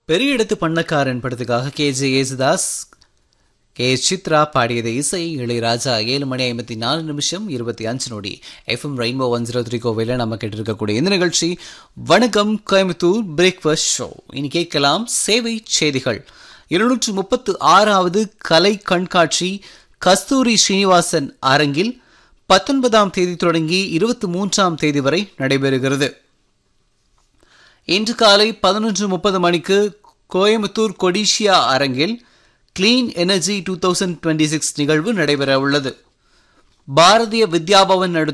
பெரிய இடத்து பண்ணக்காரன் படத்துக்காக K J Yesudas K Chithra பாடியது இசை இளையராஜா ஏழு மணி ஐம்பத்தி நாலு நிமிஷம் இருபத்தி அஞ்சு நொடி FM Rainbow one zero three கோவையில் நம்ம கேட்டிருக்கக்கூடிய இந்த நிகழ்ச்சி வணக்கம் கோயம்புத்தூர் பிரேக்ஃபாஸ்ட் ஷோ இனி கேட்கலாம் சேவை செய்திகள் இருநூற்று முப்பத்து ஆறாவது கலை கண்காட்சி கஸ்தூரி ஸ்ரீனிவாசன் அரங்கில் பத்தொன்பதாம் தேதி தொடங்கி இருபத்தி மூன்றாம் தேதி வரை நடைபெறுகிறது இன்று காலை பதினொன்று முப்பது மணிக்கு கோயம்புத்தூர் கொடிஷியா அரங்கில் clean energy two thousand twenty six நிகழ்வு நடைபெற உள்ளது பாரதிய வித்யாபவன்